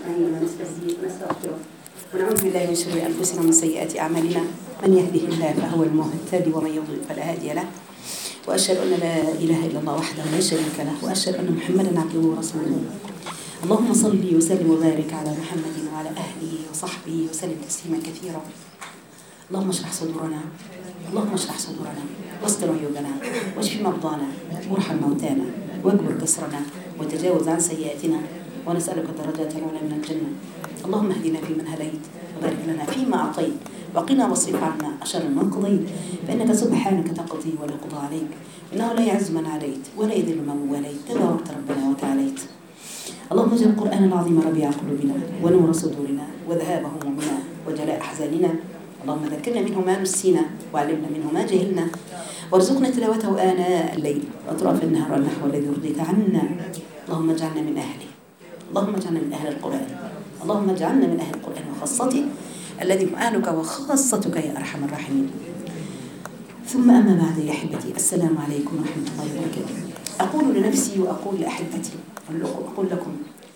ونستعين ونستهديه ونستغفره ونعوذ بالله من شرور انفسنا ومن سيئات اعمالنا من يهده الله فهو المهتدي ومن يضلل فلا هادي له واشهد ان لا اله الا الله وحده لا شريك له واشهد ان محمدا عبده ورسوله اللهم صل وسلم وبارك على محمد وعلى اهله وصحبه وسلم تسليما كثيرا اللهم اشرح صدورنا اللهم اشرح صدورنا واستر عيوبنا واشف مرضانا وارحم موتانا واجبر كسرنا وتجاوز عن سيئاتنا ونسألك الدرجات العلى من الجنة اللهم اهدنا فيمن هديت وبارك لنا فيما أعطيت وقنا واصرف عنا أشر ما قضيت فإنك سبحانك تقضي ولا يقضى عليك إنه لا يعز من عليت ولا يذل من وليت تباركت ربنا وتعاليت اللهم اجعل القرآن العظيم ربيع قلوبنا ونور صدورنا وذهاب همومنا وجلاء أحزاننا اللهم ذكرنا منه ما نسينا وعلمنا منه ما جهلنا وارزقنا تلاوته آناء الليل وأطراف النهار والنحو الذي يرضيك عنا اللهم اجعلنا من أهله اللهم اجعلنا من أهل القرآن اللهم اجعلنا من أهل القرآن وخاصته الذي هم أهلك وخاصتك يا أرحم الراحمين ثم أما بعد يا أحبتي السلام عليكم ورحمة الله وبركاته أقول لنفسي وأقول لأحبتي أقول لكم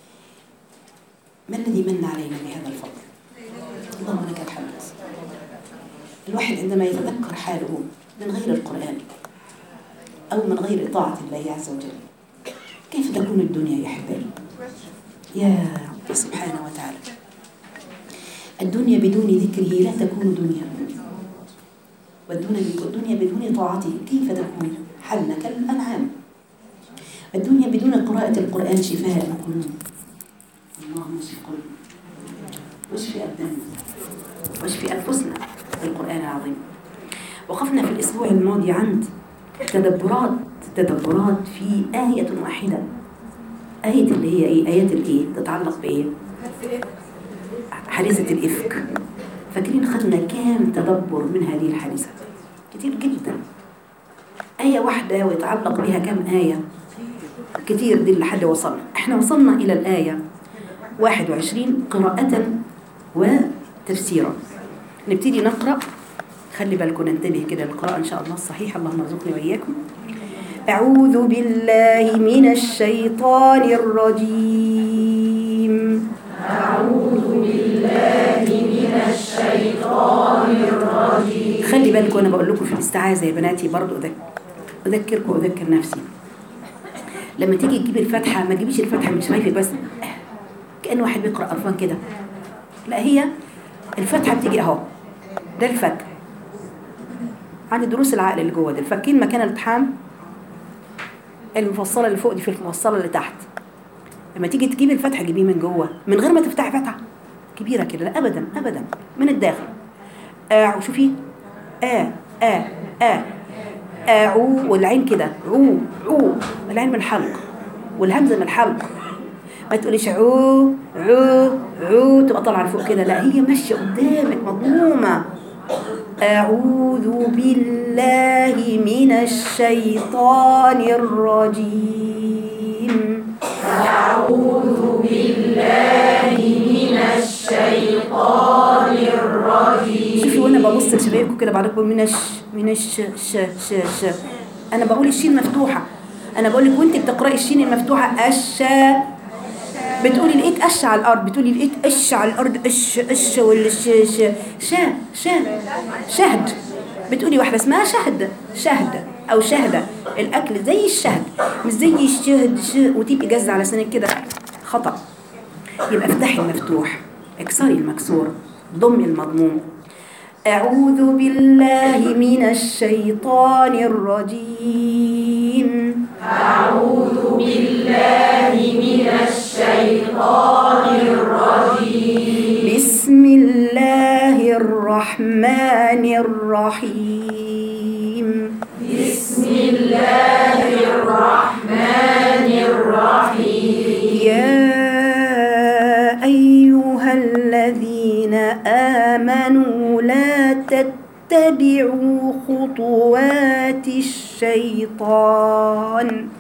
ما الذي من علينا بهذا الفضل اللهم لك الحمد الواحد عندما يتذكر حاله من غير القرآن أو من غير طاعة الله عز وجل كيف تكون الدنيا يا أحبائي يا رب سبحانه وتعالى الدنيا بدون ذكره لا تكون دنيا والدنيا بدون طاعته كيف تكون حالنا كالأنعام الدنيا بدون قراءة القرآن شفاء القلوب اللهم اشف قلوبنا واشف أبداننا واشف أنفسنا بالقرآن العظيم وقفنا في الأسبوع الماضي عند تدبرات تدبرات في آية واحدة آية اللي هي إيه؟ آيات الإيه؟ تتعلق بإيه؟ حادثة الإفك فاكرين خدنا كام تدبر من هذه الحادثة؟ كتير جدا آية واحدة ويتعلق بها كم آية؟ كتير دي لحد وصلنا احنا وصلنا إلى الآية 21 قراءة وتفسيرا نبتدي نقرأ خلي بالكم ننتبه كده للقراءة إن شاء الله الصحيح اللهم ارزقني وإياكم أعوذ بالله من الشيطان الرجيم أعوذ بالله من الشيطان الرجيم خلي بالكم أنا بقول لكم في الاستعاذة يا بناتي برضو أذكر أذكركم وأذكر نفسي لما تيجي تجيبي الفاتحة ما تجيبيش الفاتحة من شفايفك بس كأن واحد بيقرأ قرفان كده لا هي الفاتحة بتيجي أهو ده الفك عند دروس العقل اللي جوه ده الفكين مكان الالتحام المفصلة اللي فوق دي في المفصلة اللي تحت لما تيجي تجيبي الفتحة جيبيه من جوه من غير ما تفتحي فتحة كبيرة كده لا أبدا أبدا من الداخل آه وشوفي آ آ آ آعو والعين كده عو عو العين من الحلق والهمزة من الحلق ما تقوليش عو عو عو تبقى طالعة لفوق كده لا هي ماشية قدامك مضمومة أعوذ بالله من الشيطان الرجيم أعوذ بالله من الشيطان الرجيم شوفي وانا ببص لشبابكم كده بعد بقول من الش من الش ش ش ش انا بقول الشين مفتوحه انا بقول لك وانت بتقراي الشين المفتوحه الشا بتقولي لقيت قش على الارض بتقولي لقيت قش على الارض قش قش ولا ش ش شا شا شهد بتقولي واحده اسمها شهد شهد او شهده الاكل زي الشهد مش زي الشهد ش وتبقي جزه على سنك كده خطا يبقى افتحي المفتوح اكسري المكسور ضمي المضموم أعوذ بالله من الشيطان الرجيم أعوذ بالله من الشيطان الرجيم بسم الله الرحمن الرحيم بسم الله الرحمن الرحيم يا أيها الذين آمنوا لا تتبعوا خطوات الشيطان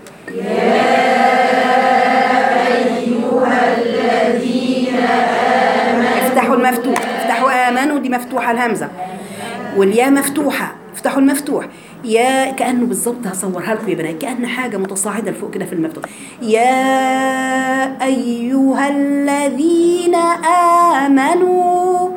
أيها الذين افتحوا المفتوح افتحوا آمنوا دي مفتوحة الهمزة والياء مفتوحة افتحوا المفتوح يا كأنه بالظبط هصورها لكم يا بنات كأن حاجة متصاعدة لفوق كده في المفتوح يا أيها الذين الذين آمنوا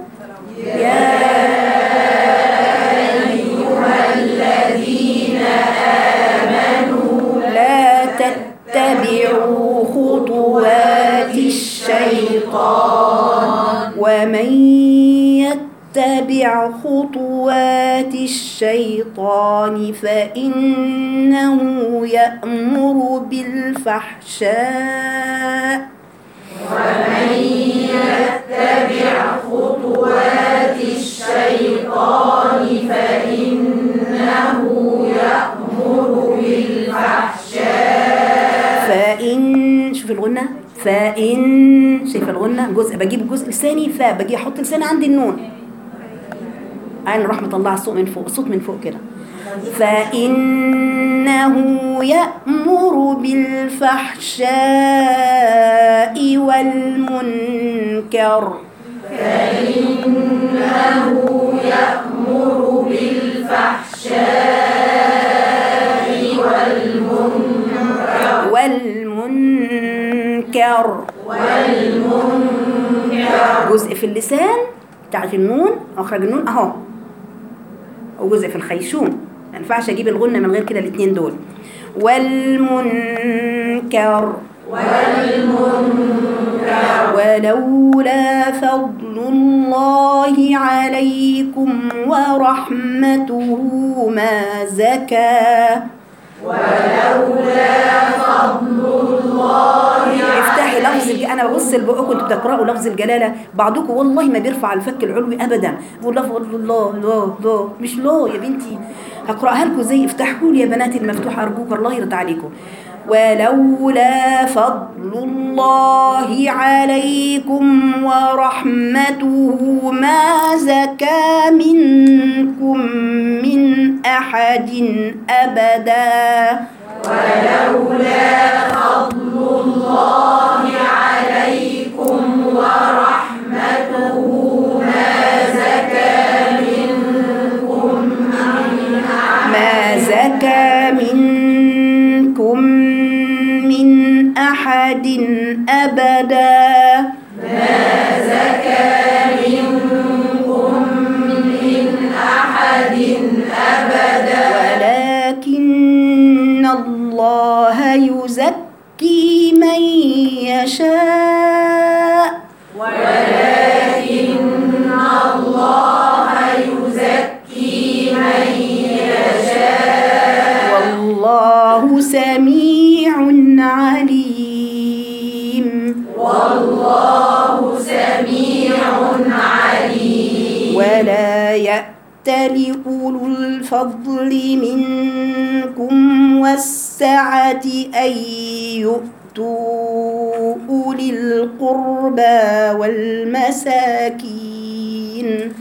لا تتبعوا خطوات الشيطان ومن يتبع خطوات الشيطان فإنه يأمر بالفحشاء فإن شوف الغنة فإن شايف الغنة جزء بجيب الجزء الثاني فا باجي احط لساني عند النون عين رحمة الله على الصوت من فوق الصوت من فوق كده فإنه يأمر بالفحشاء والمنكر والمنكر والمنكر جزء في اللسان بتاعت النون اخرج النون اهو وجزء في الخيشوم ما ينفعش اجيب الغنه من غير كده الاثنين دول والمنكر ولولا فضل الله عليكم ورحمته ما زكى افتحي لفظ الج... انا ببص لبقكم انتوا بتقراوا لفظ الجلاله بعضكم والله ما بيرفع الفك العلوي ابدا بقول لفظ الله لا لا مش لا يا بنتي هقراها لكم زي افتحوا لي يا بنات المفتوحه ارجوك الله يرضى عليكم ولولا فضل الله عليكم ورحمته ما زكى منكم من احد ابدا ما زكى منكم من أحد أبدا ولكن الله يزكي من يشاء والله سميع عليم والله سميع عليم ولا يأتل أولو الفضل منكم والسعة أن يؤتوا أولي القربى والمساكين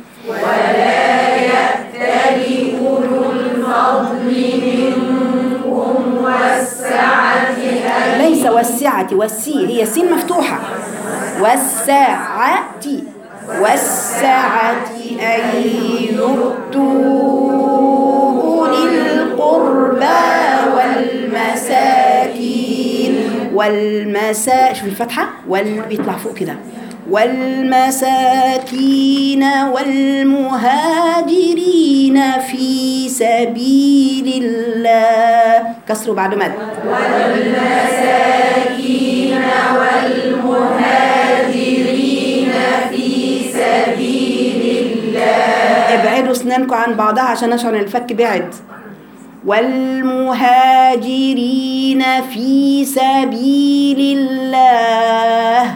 ليس والسعة والسي هي السين مفتوحة والساعة والسعة أن يؤتوا أولي القربى والمساكين والمسا شوف الفتحة وال بيطلع فوق كده والمساكين والمهاجرين في سبيل الله كسروا بعد مد ابعدوا اسنانكم عن بعضها عشان اشعر ان الفك بعد والمهاجرين في سبيل الله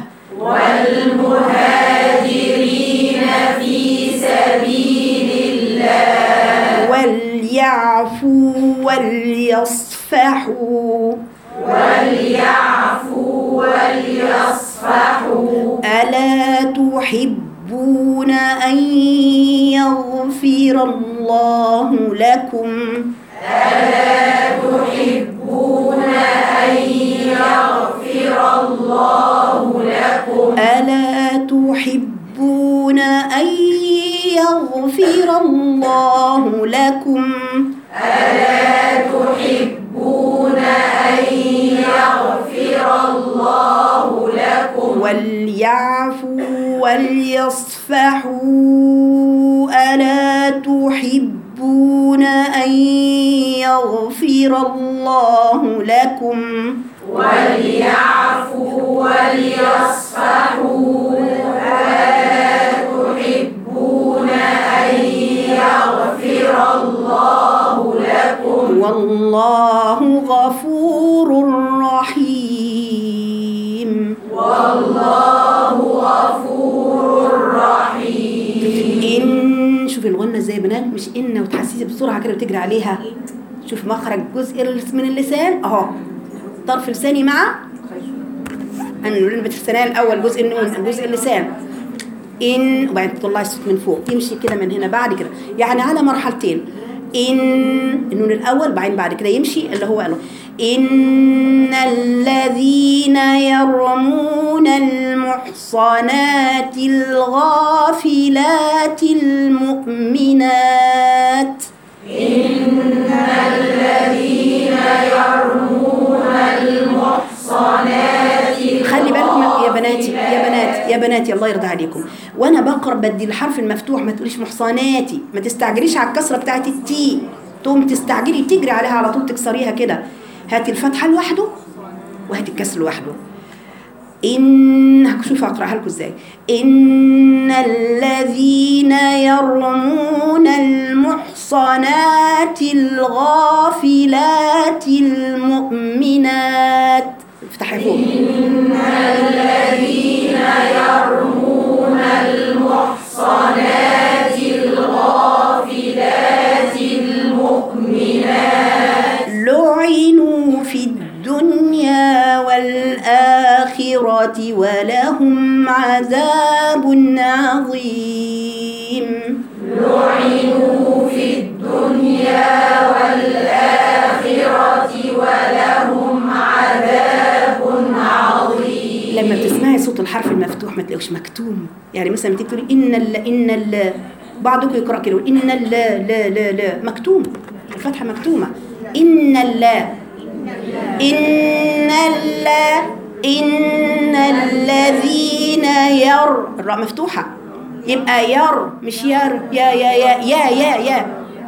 وليعفوا وليصفحوا ألا تحبون أن يغفر الله لكم ألا تحبون أن يغفر الله لكم وليعفوا وليصفحوا ألا تحبون أن يغفر الله لكم وليعفوا وليصفحوا ألا تحبون أن يغفر الله لكم والله غفور رحيم والله غفور رحيم إن شوفي الغنة ازاي يا بنات مش إن وتحسسي بسرعة كده وتجري عليها شوف مخرج جزء من اللسان أهو طرف لساني مع النون الثانية الأول جزء النون جزء اللسان إن وبعدين تطلعي الصوت من فوق يمشي كده من هنا بعد كده يعني على مرحلتين إن النون الأول بعدين بعد كده يمشي اللي هو قاله إن الذين يرمون المحصنات الغافلات المؤمنات إن الذين يرمون المحصنات خلي بالكم يا بناتي يا بنات يا بناتي الله يرضى عليكم وانا بقرا بدي الحرف المفتوح ما تقوليش محصناتي ما تستعجليش على الكسره بتاعت التي تقوم تستعجلي تجري عليها على طول تكسريها كده هاتي الفتحه لوحده وهاتي الكسر لوحده إن شوف أقرأها لكم إزاي إن الذين يرمون المحصنات الغافلات المؤمنات افتحي فوق إن الذين يرمون المحصنات الغافلات المؤمنات لعنوا في الدنيا والآخرة ولهم عذاب عظيم لعنوا في الدنيا والآخرة ولهم عذاب عظيم لما بتسمعي صوت الحرف المفتوح ما تلاقوش مكتوم يعني مثلا بتيجي تقولي ان ال ان ال بعضكم يقرا كده يقول ان ال لا لا لا مكتوم الفتحه مكتومه ان اللا ان اللا ان الذين ير الراء مفتوحه يبقى ير مش ير يا يا يا يا يا, يا.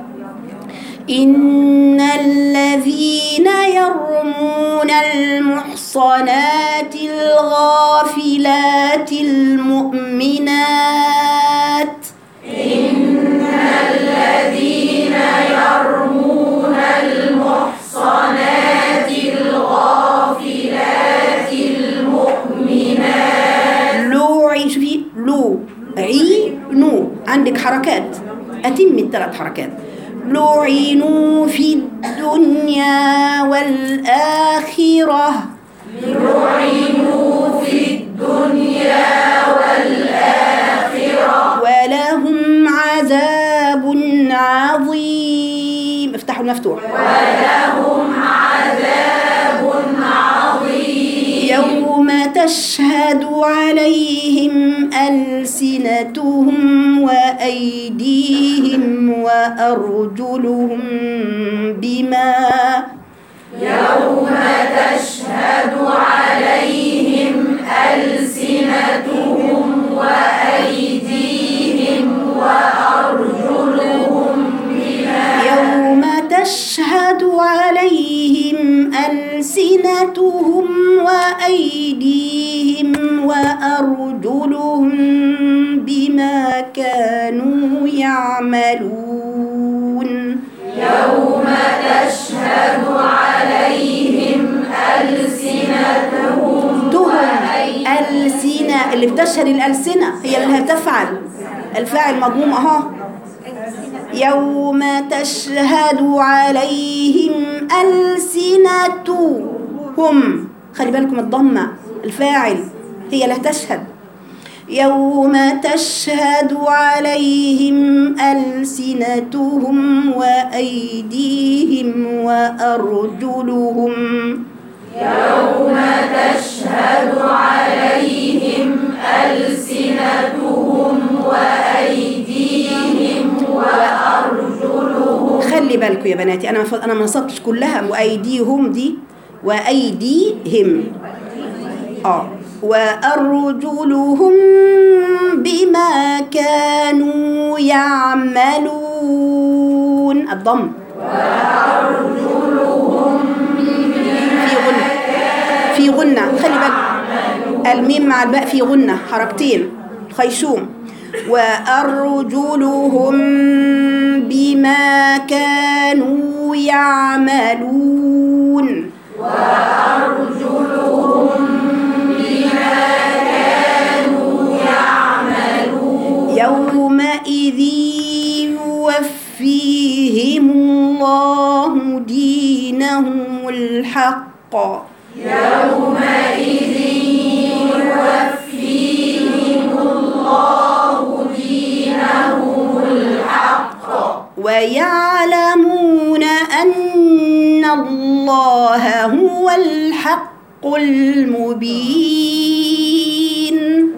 إن الذين يرمون المحصنات الغافلات المؤمنات إن الذين يرمون المحصنات الغافلات المؤمنات لوعي شوفي لو عي نو عندك حركات أتم الثلاث حركات لعنوا في الدنيا والآخرة لعنوا في الدنيا والآخرة ولهم عذاب عظيم افتحوا المفتوح ولهم عذاب عظيم يوم تشهد عليهم ألسنتهم وأيديهم وأرجلهم بما يوم تشهد عليهم ألسنتهم وأيديهم وأرجلهم يوم تشهد عليهم ألسنتهم وأيديهم وأرجلهم بما كانوا يعملون يوم تشهد عليهم ألسنتهم تهم ألسنة اللي بتشهد الألسنة هي اللي هتفعل الفاعل مضموم أهو يوم تشهد عليهم ألسنتهم خلي بالكم الضمة الفاعل هي اللي هتشهد يوم تشهد عليهم ألسنتهم وأيديهم وأرجلهم يوم تشهد عليهم ألسنتهم وأيديهم وأرجلهم خلي بالكم يا بناتي انا انا ما نصبتش كلها وايديهم دي وايديهم اه وأرجلهم بما كانوا يعملون الضم في غنة في غنة خلي بالك الميم مع الباء في غنة حركتين خيشوم وأرجلهم بما كانوا يعملون يومئذ يوفيهم الله دينهم الحق ويعلمون أن الله هو الحق المبين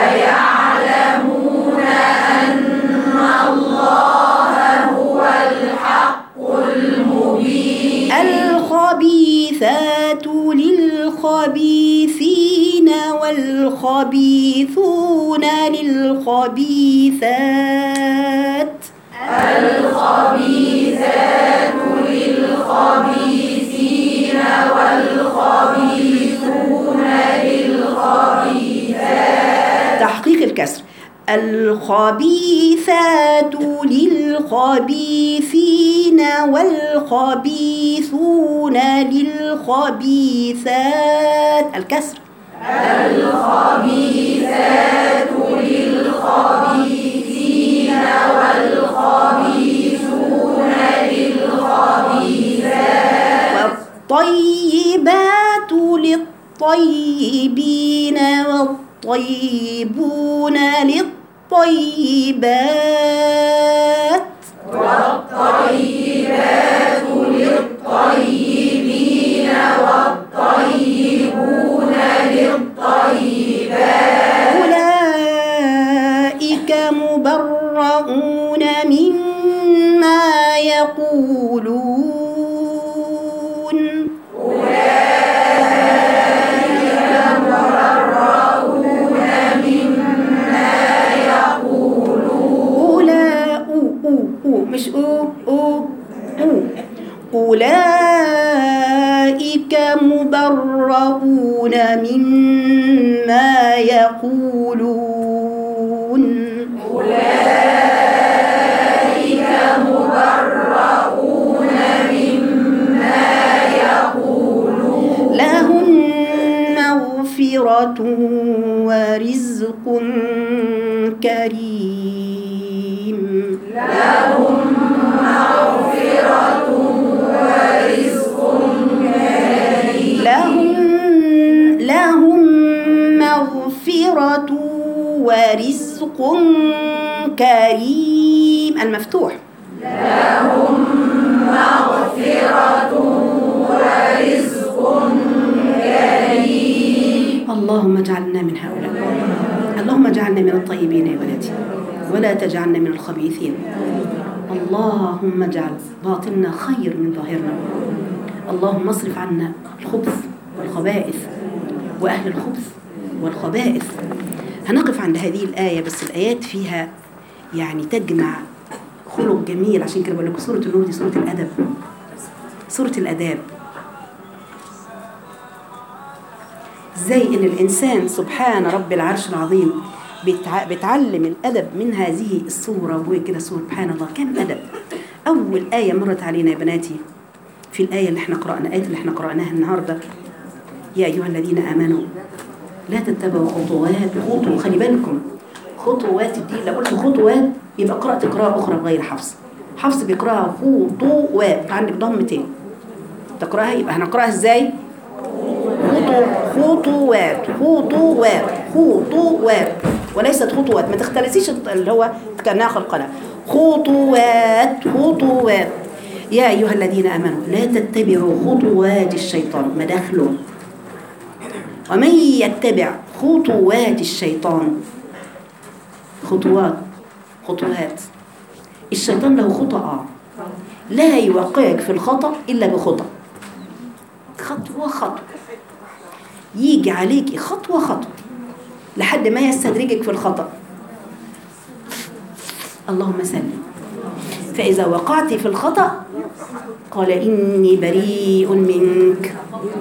الخبيثات للخبيثين والخبيثون للخبيثات تحقيق الكسر الخبيثات للخبيثين والخبيثون للخبيثات الكسر والطيبات للطيبين والطيبون للطيبات أولئك مبرؤون مما يقولون أولى أو أو أو مش أو أو أو أولئك مبرؤون مما يقولون لهم مغفرة ورزق كريم لهم لهم مغفرة ورزق كريم المفتوح اللهم اجعلنا من هؤلاء اللهم اجعلنا من الطيبين يا ولدي ولا تجعلنا من الخبيثين اللهم اجعل باطننا خير من ظاهرنا اللهم اصرف عنا الخبث والخبائث وأهل الخبث والخبائث هنقف عند هذه الآية بس الآيات فيها يعني تجمع خلق جميل عشان كده بقول لكم سورة النور دي سورة الأدب سورة الآداب ازاي ان الانسان سبحان رب العرش العظيم بيتع... بيتعلم الادب من هذه الصوره وهي كده سبحان الله كم ادب اول ايه مرت علينا يا بناتي في الايه اللي احنا قرانا الايه اللي احنا قراناها النهارده يا ايها الذين امنوا لا تتبعوا خطوات خطو خلي بالكم خطوات الدين لو قلت خطوات يبقى قرات قراءه اخرى غير حفص حفص بيقراها خطوات عندك ضمتين تقراها يبقى هنقراها ازاي خطو خطوات خطوات خطوات وليست خطوات ما تختلسيش اللي هو كانها خلقنا خطوات خطوات يا أيها الذين آمنوا لا تتبعوا خطوات الشيطان مداخله ومن يتبع خطوات الشيطان خطوات خطوات الشيطان له خطأ لا يوقعك في الخطأ إلا بخطأ خطوة خطوة يجي عليك خطوة خطوة لحد ما يستدرجك في الخطأ اللهم سلم فإذا وقعت في الخطأ قال إني بريء منك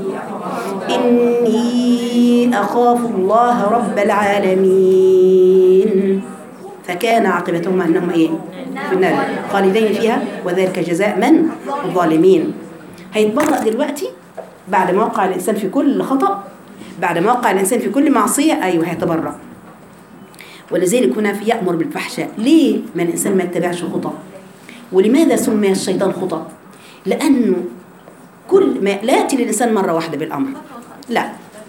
إني أخاف الله رب العالمين فكان عاقبتهما أنهم إيه؟ في النار خالدين فيها وذلك جزاء من؟ الظالمين هيتبرأ دلوقتي بعد ما وقع الإنسان في كل خطأ بعد ما وقع الإنسان في كل معصية أيوه هيتبرأ ولذلك هنا في يأمر بالفحشاء ليه ما الإنسان ما يتبعش خطأ ولماذا سمي الشيطان خطأ لأنه كل ما لا يأتي للإنسان مرة واحدة بالأمر لا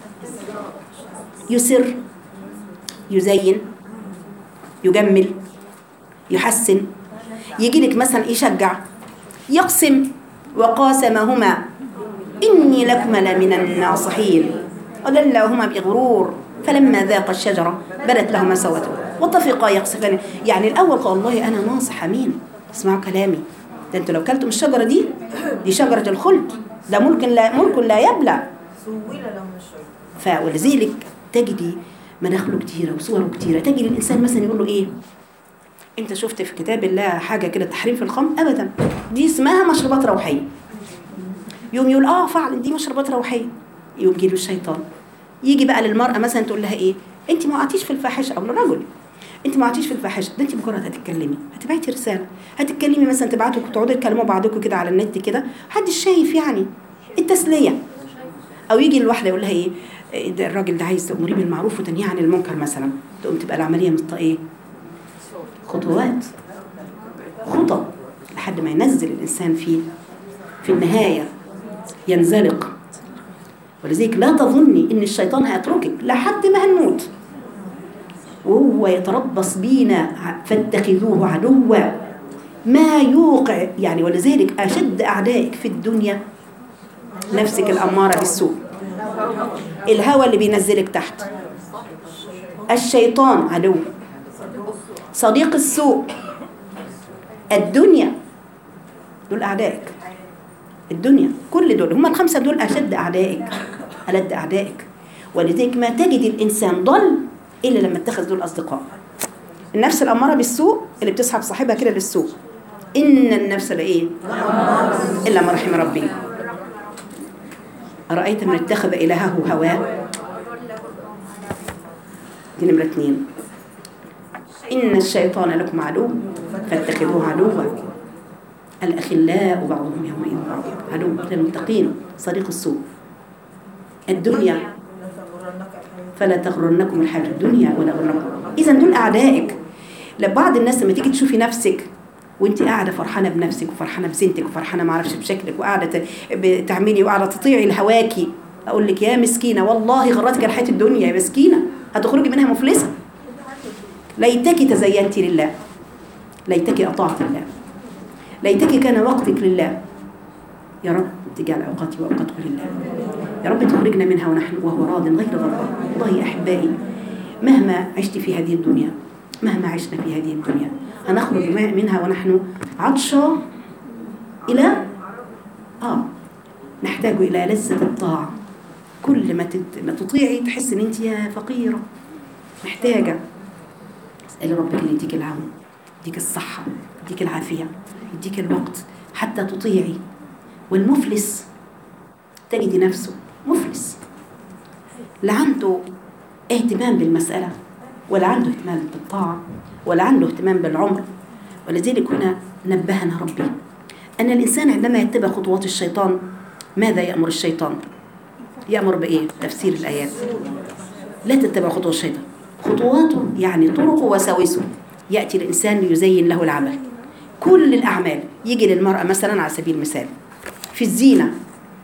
يسر يزين يجمل يحسن يجي لك مثلا يشجع يقسم وقاسمهما إني لكما لمن الناصحين ودلهما بغرور فلما ذاق الشجرة بدت لهما سوته وطفقا يقصفان يعني الأول قال والله أنا ناصح أمين اسمعوا كلامي ده انتوا لو كلتم الشجرة دي دي شجرة الخلد ده ملك لا ملك لا يبلى فولذلك تجدي مناخله كتيرة وصوره كتيرة تجد الإنسان مثلا يقول له إيه أنت شفت في كتاب الله حاجة كده تحريم في الخمر أبدا دي اسمها مشروبات روحية يوم يقول آه فعلا دي مشروبات روحية يقوم يجي له الشيطان يجي بقى للمرأة مثلا تقول لها إيه أنت ما وقعتيش في الفاحشة أو للرجل انت ما وقعتيش في الفاحشه ده انت مجرد هتتكلمي هتبعتي رساله هتتكلمي مثلا تبعتوا تقعدوا تكلموا بعضكم كده على النت كده محدش شايف يعني التسليه او يجي الواحده يقول لها ايه إيه ده الراجل ده عايز تأمريه بالمعروف وتنهيه عن المنكر مثلا تقوم تبقى العمليه مست ايه خطوات خطى لحد ما ينزل الانسان في في النهايه ينزلق ولذلك لا تظني ان الشيطان هيتركك لحد ما هنموت وهو يتربص بينا فاتخذوه عدوا ما يوقع يعني ولذلك أشد أعدائك في الدنيا نفسك الأمارة بالسوء الهوى اللي بينزلك تحت الشيطان عدو صديق السوء الدنيا دول أعدائك الدنيا كل دول هم الخمسة دول أشد أعدائك ألد أعدائك ولذلك ما تجد الإنسان ضل إلا لما اتخذ دول أصدقاء النفس الأمارة بالسوء اللي بتسحب صاحبها كده للسوء إن النفس لإيه إلا ما رحم ربي أرأيت من اتخذ إلهه هواه دي نمرة اتنين إن الشيطان لكم عدو فاتخذوه عدوا الأخلاء بعضهم يومئذ بعض عدو للمتقين صديق السوء الدنيا فلا تغرنكم الحياة الدنيا ولا غرنكم إذا دول أعدائك لبعض الناس لما تيجي تشوفي نفسك وانت قاعده فرحانه بنفسك وفرحانه بزينتك وفرحانه ما اعرفش بشكلك وقاعده بتعملي وقاعده تطيعي لهواكي اقول لك يا مسكينه والله غرتك الحياه الدنيا يا مسكينه هتخرجي منها مفلسه ليتك تزينت لله ليتك اطعت الله ليتك كان وقتك لله يا رب تجعل اوقاتي واوقاتكم لله يا رب تخرجنا منها ونحن وهو راض غير غضبان والله يا احبائي مهما عشت في هذه الدنيا مهما عشنا في هذه الدنيا هنخرج منها ونحن عطشى إلى آه نحتاج إلى لذة الطاعة كل ما ما تطيعي تحس إن أنت يا فقيرة محتاجة اسألي ربك إن يديك العون يديك الصحة يديك العافية يديك الوقت حتى تطيعي والمفلس تجدي نفسه مفلس لا عنده اهتمام بالمسألة ولا عنده اهتمام بالطاعة ولا عنده اهتمام بالعمر ولذلك هنا نبهنا ربي أن الإنسان عندما يتبع خطوات الشيطان ماذا يأمر الشيطان يأمر بإيه تفسير الآيات لا تتبع خطوات الشيطان خطواته يعني طرقه وساوسه يأتي الإنسان ليزين له العمل كل الأعمال يجي للمرأة مثلا على سبيل المثال في الزينة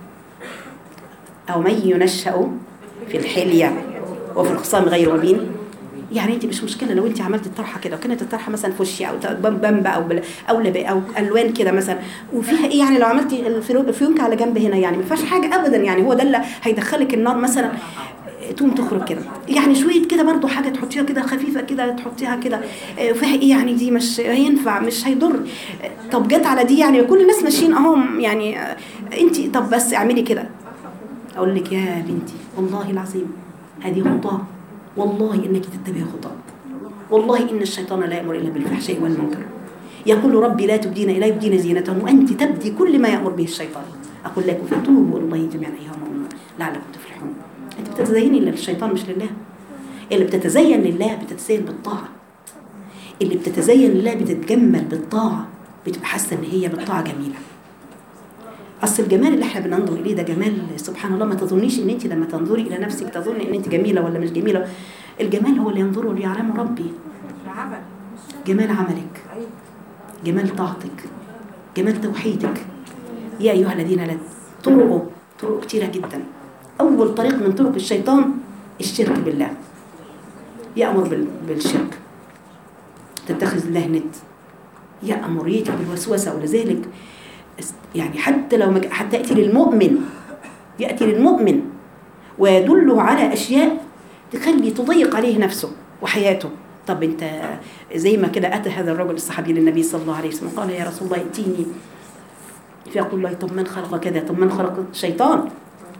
أو من ينشأ في الحلية وفي الخصام غير مبين يعني انت مش مشكله لو انت عملت الطرحه كده وكانت الطرحه مثلا فوشيا او بامبا او بل او لب او الوان كده مثلا وفيها ايه يعني لو عملتي الفيونكه على جنب هنا يعني ما فيهاش حاجه ابدا يعني هو ده اللي هيدخلك النار مثلا تقوم تخرج كده يعني شويه كده برضو حاجه تحطيها كده خفيفه كده تحطيها كده فيها ايه يعني دي مش هينفع مش هيضر طب جت على دي يعني كل الناس ماشيين اهم يعني انت طب بس اعملي كده اقول لك يا بنتي والله العظيم هذه خطاه والله انك تتبعي خطاه والله ان الشيطان لا يامر الا بالفحشاء والمنكر يقول ربي لا تبدين لا يبدين زينتهن وانت تبدي كل ما يامر به الشيطان اقول لكم فتوبوا الى الله جميعا ايها المؤمنون لعلكم تفلحون انت بتتزيني للشيطان مش لله اللي بتتزين لله بتتزين بالطاعه اللي بتتزين لله بتتجمل بالطاعه بتبقى حاسه ان هي بالطاعه جميله اصل الجمال اللي احنا بننظر اليه ده جمال سبحان الله ما تظنيش ان انت لما تنظري الى نفسك تظني ان انت جميله ولا مش جميله الجمال هو اللي ينظره ليعلمه ربي العمل جمال عملك جمال طاعتك جمال توحيدك يا ايها الذين لا طرقه طرق كتيره جدا اول طريق من طرق الشيطان الشرك بالله يامر بال- بالشرك تتخذ الله ند يامر ياتي بالوسوسه ولذلك است- يعني حتى لو ما ج- حتى ياتي للمؤمن ياتي للمؤمن ويدله على اشياء تخلي تضيق عليه نفسه وحياته طب انت زي ما كده اتى هذا الرجل الصحابي للنبي صلى الله عليه وسلم قال يا رسول الله ائتيني فيقول الله طب من خلق كذا طب من خلق الشيطان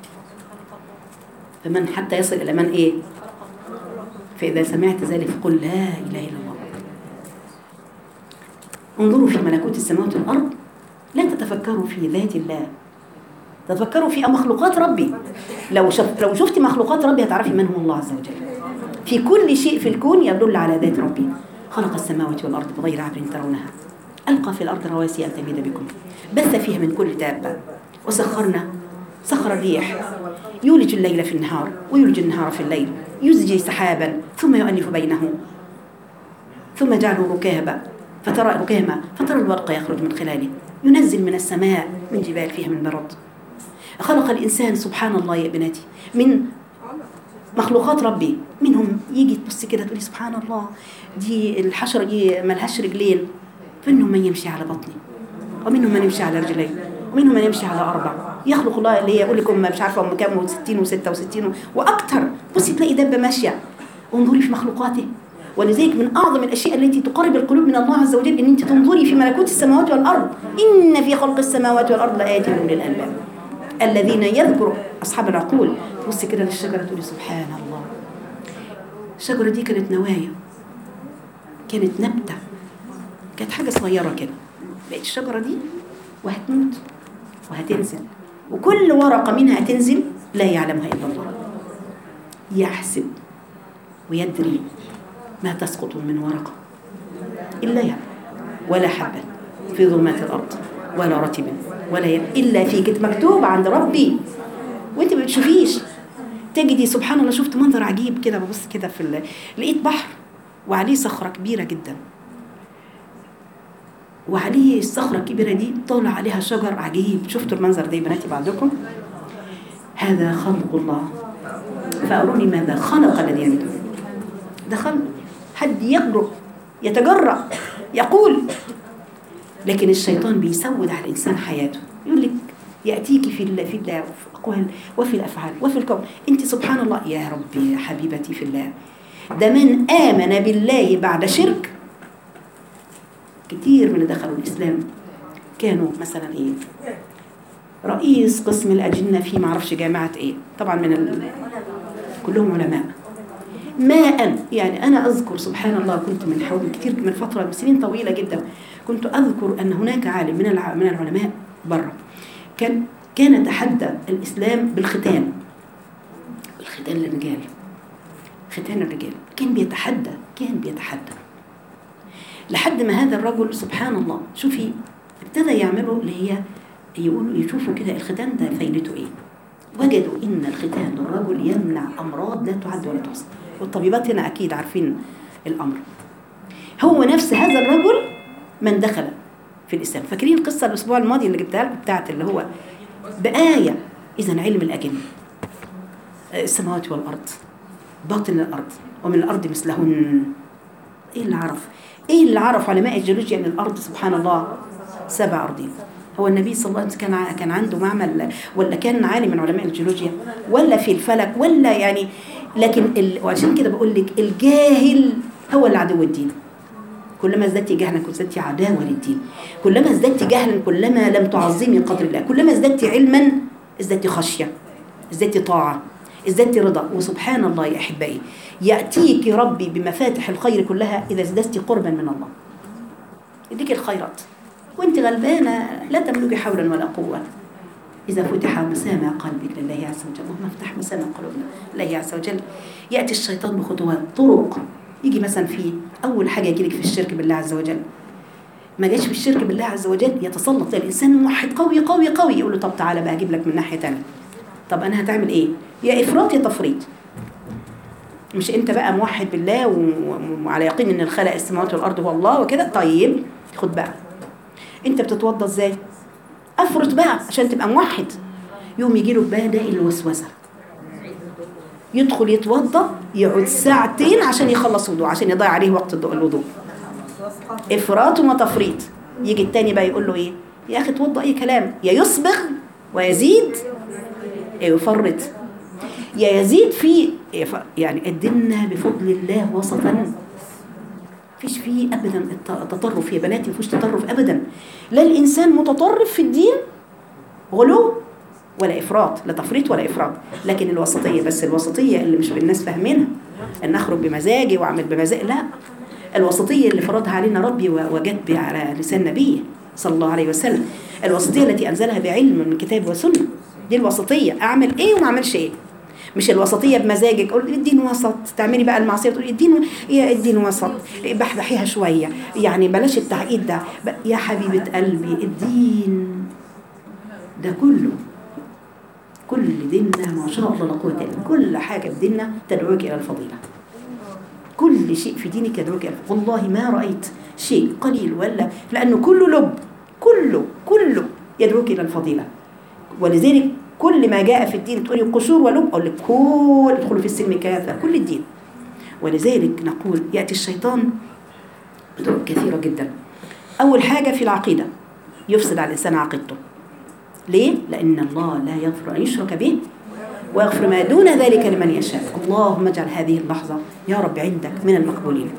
فمن حتى يصل الى من ايه فاذا سمعت ذلك فقل لا اله الا الله انظروا في ملكوت السماوات والارض لا تتفكروا في ذات الله تتفكروا في مخلوقات ربي لو شف لو شفتي مخلوقات ربي هتعرفي من هو الله عز وجل في كل شيء في الكون يدل على ذات ربي خلق السماوات والارض بغير عبر ترونها القى في الارض رواسي ان تميد بكم بث فيها من كل دابه وسخرنا سخر الريح يولج الليل في النهار ويولج النهار في الليل يزجي سحابا ثم يؤلف بينه ثم جعله ركابا فترى ركاما فترى الورق يخرج من خلاله ينزل من السماء من جبال فيها من برد خلق الإنسان سبحان الله يا بناتي من مخلوقات ربي منهم يجي تبص كده تقولي سبحان الله دي الحشرة دي ملهاش رجلين فمنهم من يمشي على بطني ومنهم من يمشي على رجلين ومنهم من يمشي على أربع يخلق الله اللي هي يقول لكم مش عارفة هم كام و60 و66 وأكتر بصي تلاقي دبة ماشية انظري في مخلوقاته ولذلك من أعظم الأشياء التي تقرب القلوب من الله عز وجل أن أنت تنظري في ملكوت السماوات والأرض إن في خلق السماوات والأرض لآيات لأولي الألباب الذين يذكروا أصحاب العقول تبص كده للشجرة تقولي سبحان الله الشجرة دي كانت نوايا كانت نبتة كانت حاجة صغيرة كده بقت الشجرة دي وهتموت وهتنزل وكل ورقة منها تنزل لا يعلمها إلا الله يحسب ويدري ما تسقط من ورقة إلا يعلم ولا حبة في ظلمات الأرض ولا رتب ولا يب إلا في كتب مكتوب عند ربي وانت ما بتشوفيش تجدي سبحان الله شفت منظر عجيب كده ببص كده في ال- لقيت بحر وعليه صخرة كبيرة جدا وعليه الصخرة الكبيرة دي طالع عليها شجر عجيب شفتوا المنظر ده يا بناتي بعضكم هذا خلق الله فأروني ماذا خلق الذي يمدون ده خلق حد يجرؤ يتجرأ يقول لكن الشيطان بيسود على الإنسان حياته يقول لك يأتيك في الله في الله وفي الأقوال وفي الأفعال وفي الكون أنت سبحان الله يا ربي يا حبيبتي في الله ده من آمن بالله بعد شرك كتير من اللي دخلوا الإسلام كانوا مثلا إيه رئيس قسم الأجنة في معرفش جامعة إيه طبعا من ال... كلهم علماء ما أن يعني أنا أذكر سبحان الله كنت من حول كتير من فترة من سنين طويلة جدا كنت أذكر أن هناك عالم من الع... من العلماء بره كان كان تحدى الإسلام بالختان الختان للرجال ختان الرجال كان بيتحدى كان بيتحدى لحد ما هذا الرجل سبحان الله شوفي ابتدى يعملوا اللي هي يقولوا يشوفوا كده الختان ده فايدته ايه وجدوا ان الختان للرجل يمنع امراض لا تعد ولا تحصى والطبيبات هنا اكيد عارفين الامر هو نفس هذا الرجل من دخل في الاسلام فاكرين القصه الاسبوع الماضي اللي جبتها لكم بتاعت اللي هو بايه اذا علم الاجنه السماوات والارض باطن الارض ومن الارض مثلهن ايه اللي عرف ايه اللي عرف علماء الجيولوجيا ان الارض سبحان الله سبع ارضين هو النبي صلى الله عليه وسلم كان ع- كان عنده معمل ولا كان عالم من علماء الجيولوجيا ولا في الفلك ولا يعني لكن ال... وعشان كده بقول لك الجاهل هو اللي عدو الدين كلما ازددت جهلا كنت ازددت عداوه للدين كلما ازددت جهلا كلما لم تعظمي قدر الله كلما ازددت علما ازددت خشيه ازددت طاعه ازددت رضا وسبحان الله يا احبائي ياتيك ربي بمفاتح الخير كلها اذا ازددت قربا من الله يديك الخيرات وانت غلبانه لا تملكي حولا ولا قوه إذا فتح مسامع قلبك لله عز وجل اللهم افتح مسامع قلوبنا لله عز وجل يأتي الشيطان بخطوات طرق يجي مثلا في أول حاجة يجي لك في الشرك بالله عز وجل ما جاش في الشرك بالله عز وجل يتسلط الإنسان موحد قوي قوي قوي يقول له طب تعالى بقى أجيب لك من ناحية تانية طب أنا هتعمل إيه؟ يا إفراط يا تفريط مش أنت بقى موحد بالله و- وعلى يقين إن الخلق السماوات والأرض هو الله وكده طيب خد بقى أنت بتتوضى إزاي؟ افرط بقى عشان تبقى موحد يوم يجي له بادئ الوسوسه يدخل يتوضا يقعد ساعتين عشان يخلص وضوء عشان يضيع عليه وقت الضوء- الوضوء افراط وتفريط يجي التاني بقى يقول له ايه يا اخي توضا اي كلام يا يسبغ ويزيد يا يفرط يا يزيد في يعني الدنا بفضل الله وسطا فيش فيه ابدا الت- تطرف يا بناتي مفيش تطرف ابدا لا الانسان متطرف في الدين غلو ولا افراط لا تفريط ولا افراط لكن الوسطيه بس الوسطيه اللي مش الناس فاهمينها ان اخرج بمزاجي واعمل بمزاجي لا الوسطيه اللي فرضها علينا ربي و- وجت بها على لسان نبيه صلى الله عليه وسلم الوسطيه التي انزلها بعلم من كتاب وسنه دي الوسطيه اعمل ايه وما اعملش ايه مش الوسطية بمزاجك قول الدين وسط تعملي بقى المعصية تقولي الدين يا الدين وسط بحبحيها شوية يعني بلاش التعقيد ده ب- يا حبيبة قلبي الدين ده كله كل ديننا ما شاء الله لا قوة إلا بالله. كل حاجة في ديننا تدعوك إلى الفضيلة كل شيء في دينك يدعوك إلى والله ما رأيت شيء قليل ولا لأنه كله لب كله كله يدعوك إلى الفضيلة ولذلك كل ما جاء في الدين تقولي قشور ولب أقول لك كل ادخلوا في السلم كافة كل الدين ولذلك نقول يأتي الشيطان بطرق كثيرة جدا أول حاجة في العقيدة يفسد على الإنسان عقيدته ليه؟ لأن الله لا يغفر أن يشرك به ويغفر ما دون ذلك لمن يشاء اللهم اجعل هذه اللحظة يا رب عندك من المقبولين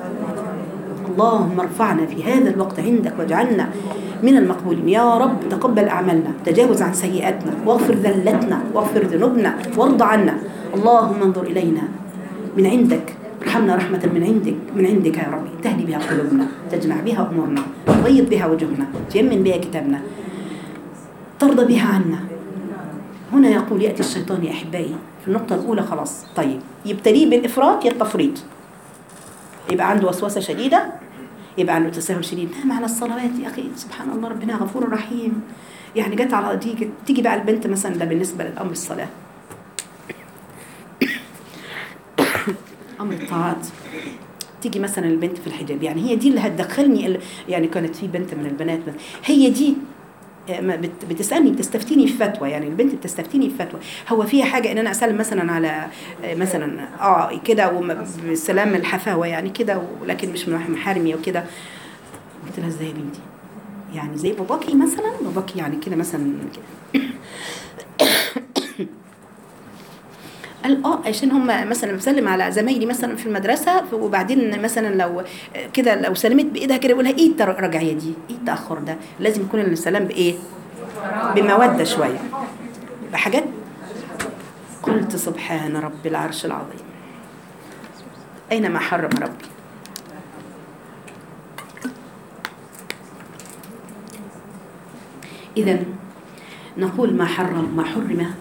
اللهم ارفعنا في هذا الوقت عندك واجعلنا من المقبولين يا رب تقبل أعمالنا تجاوز عن سيئاتنا واغفر ذلتنا واغفر ذنوبنا وارض عنا اللهم انظر إلينا من عندك ارحمنا رحمة من عندك من عندك يا ربي تهدي بها قلوبنا تجمع بها أمورنا تبيض بها وجوهنا تيمن بها كتابنا ترضى بها عنا هنا يقول يأتي الشيطان يا أحبائي في النقطة الأولى خلاص طيب يبتليه بالإفراط يا التفريط يبقى عنده وسوسة شديدة يبقى عنده تساهل شديد نعم على الصلوات يا أخي سبحان الله ربنا غفور رحيم يعني جت على تيجي تيجي بقى البنت مثلا ده بالنسبة للأمر الصلاة أمر الطاعات تيجي مثلا البنت في الحجاب يعني هي دي اللي هتدخلني ال- يعني كانت في بنت من البنات مثلا هي دي آه، ما بت- بتسالني بتستفتيني في فتوى يعني البنت بتستفتيني في فتوى هو فيها حاجه ان انا اسال مثلا على آه، مثلا اه كده وم- بسلام الحفاوه يعني كده ولكن مش من محارمي وكده قلت لها ازاي يا بنتي يعني زي باباكي مثلا باباكي يعني كده مثلا كده قال اه عشان هم مثلا بسلم على زمايلي مثلا في المدرسه وبعدين مثلا لو كده لو سلمت بايدها كده يقولها ايه الرجعيه دي؟ ايه التاخر ده؟ لازم يكون السلام بايه؟ بموده شويه بحاجات قلت سبحان رب العرش العظيم اينما حرم ربي اذا نقول ما حرم ما حرم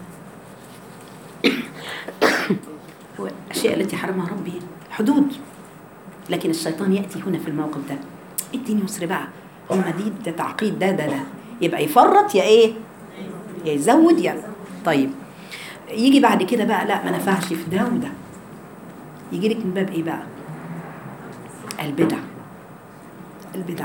هو الأشياء التي حرمها ربي حدود لكن الشيطان يأتي هنا في الموقف ده الدين يسر بقى هما دي ده تعقيد ده ده ده يبقى يفرط يا ايه يا يزود يا طيب يجي بعد كده بقى لا ما نفعش في ده وده يجي لك من باب ايه بقى البدع البدع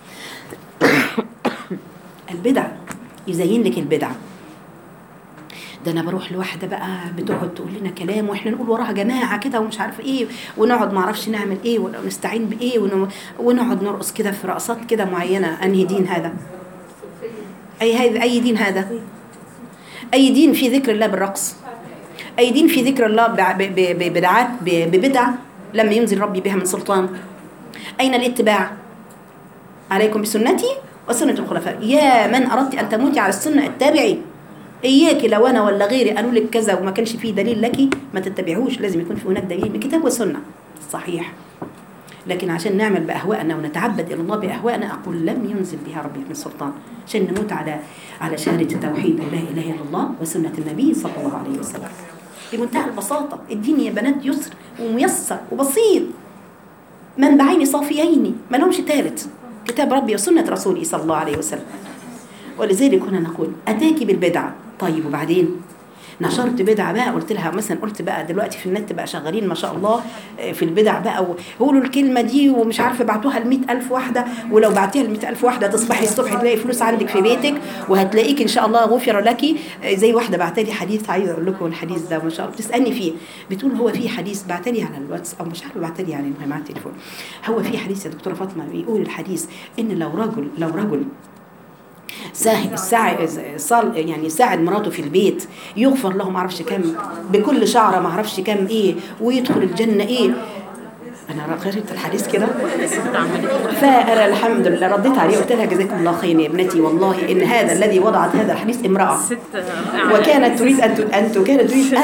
البدع يزين لك البدع ده انا بروح لواحده بقى بتقعد تقول لنا كلام واحنا نقول وراها جماعه كده ومش عارفه ايه ونقعد ما اعرفش نعمل ايه ونستعين بايه ون- ونقعد نرقص كده في رقصات كده معينه انهي دين هذا اي هذا اي دين هذا اي دين في ذكر الله بالرقص اي دين في ذكر الله بع- ب- ب- ببدعات ب- ببدع لما ينزل ربي بها من سلطان اين الاتباع عليكم بسنتي وسنه الخلفاء يا من اردت ان تموتي على السنه اتبعي اياك لو انا ولا غيري قالوا لك كذا وما كانش فيه دليل لك ما تتبعوش لازم يكون في هناك دليل من كتاب وسنه صحيح لكن عشان نعمل باهوائنا ونتعبد الى الله باهوائنا اقول لم ينزل بها ربي من سلطان عشان نموت على على شهاده التوحيد لا اله الا الله وسنه النبي صلى الله عليه وسلم بمنتهى البساطه الدين يا بنات يسر وميسر وبسيط منبعين صافيين ما لهمش ثالث كتاب ربي وسنه رسوله صلى الله عليه وسلم ولذلك هنا نقول اتاكي بالبدعه طيب وبعدين نشرت بدعه بقى قلت لها مثلا قلت بقى دلوقتي في النت بقى شغالين ما شاء الله في البدع بقى وقولوا الكلمه دي ومش عارفه بعتوها ل ألف واحده ولو بعتيها ل ألف واحده تصبحي الصبح تلاقي فلوس عندك في بيتك وهتلاقيك ان شاء الله غفر لك زي واحده بعتلي حديث عايزه اقول لكم الحديث ده ما شاء الله بتسالني فيه بتقول هو في حديث بعتلي على الواتس او مش عارفه بعتلي يعني المهم على التليفون هو في حديث يا دكتوره فاطمه بيقول الحديث ان لو رجل لو رجل ساعد ساعد يعني ساعد مراته في البيت يغفر له ما اعرفش كم بكل شعره ما اعرفش كم ايه ويدخل الجنه ايه انا قريت الحديث كده فانا الحمد لله رديت عليه قلت لها جزاكم الله خير يا ابنتي والله ان هذا الذي وضعت هذا الحديث امراه وكانت تريد ان ان كانت تريد